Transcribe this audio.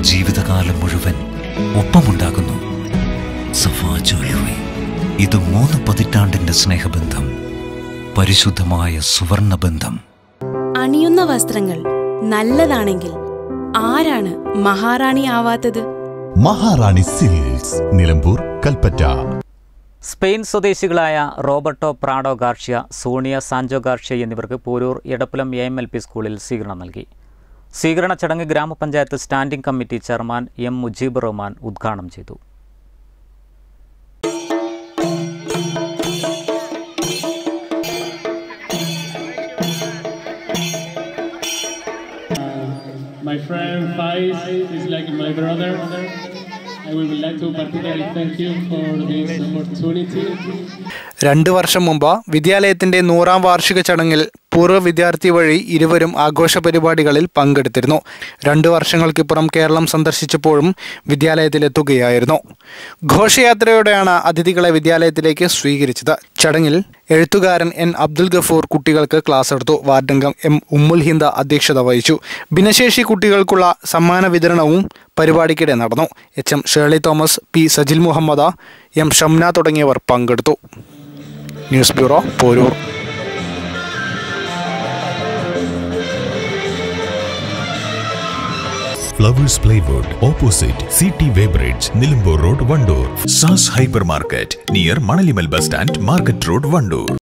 ജീവിതകാലം മുഴുവൻ ഒപ്പമുണ്ടാകുന്നു സഫാ ജ്വല്ലറി ഇത് മൂന്ന് പതിറ്റാണ്ടിന്റെ സ്നേഹബന്ധം പരിശുദ്ധമായ സുവർണ ബന്ധം അണിയുന്ന വസ്ത്രങ്ങൾ നല്ലതാണെങ്കിൽ ആരാണ് മഹാറാണി ആവാത്തത് മഹാറാണി സിൽക്സ് നിലമ്പൂർ കൽപ്പറ്റ സ്പെയിൻ സ്വദേശികളായ Roberto Prado Garcia Sonia Sanjo Garcia എന്നിവർക്ക് Poroor Edappulam A M L P സ്കൂളിൽ സ്വീകരണം നൽകി സ്വീകരണ ചടങ്ങ് grama panchayat standing committee chairman M Mujeeb Rahman ഉദ്ഘാടനം ചെയ്തു My friend Faiz is like my brother. I would like to particularly thank you for this opportunity. രണ്ട് വർഷം മുമ്പ് വിദ്യാലയത്തിന്റെ നൂറാം വാർഷിക ചടങ്ങിൽ പൂർവ്വ വിദ്യാർത്ഥി വഴി ഇരുവരും ആഘോഷ പരിപാടികളിൽ പങ്കെടുത്തിരുന്നു രണ്ട് വർഷങ്ങൾക്കിപ്പുറം കേരളം സന്ദർശിച്ചപ്പോഴും വിദ്യാലയത്തിലെത്തുകയായിരുന്നു ഘോഷയാത്രയോടെയാണ് അതിഥികളെ വിദ്യാലയത്തിലേക്ക് സ്വീകരിച്ചത് ചടങ്ങിൽ എഴുത്തുകാരൻ എൻ അബ്ദുൽ ഗഫൂർ കുട്ടികൾക്ക് ക്ലാസ് എടുത്തു വാർഡംഗം എം ഉമ്മുൽ ഹിന്ദ അധ്യക്ഷത വഹിച്ചു ഭിന്നശേഷി കുട്ടികൾക്കുള്ള സമ്മാന വിതരണവും പരിപാടിക്കിടെ നടന്നു H M Shirley Thomas P Sajil Muhammad M Shamna തുടങ്ങിയവർ പങ്കെടുത്തു news bureau Poroor flowers plywood opposite C T weighbridge Nilambur road Wandoor Saas hyper market near Manalimal bus stand market road Wandoor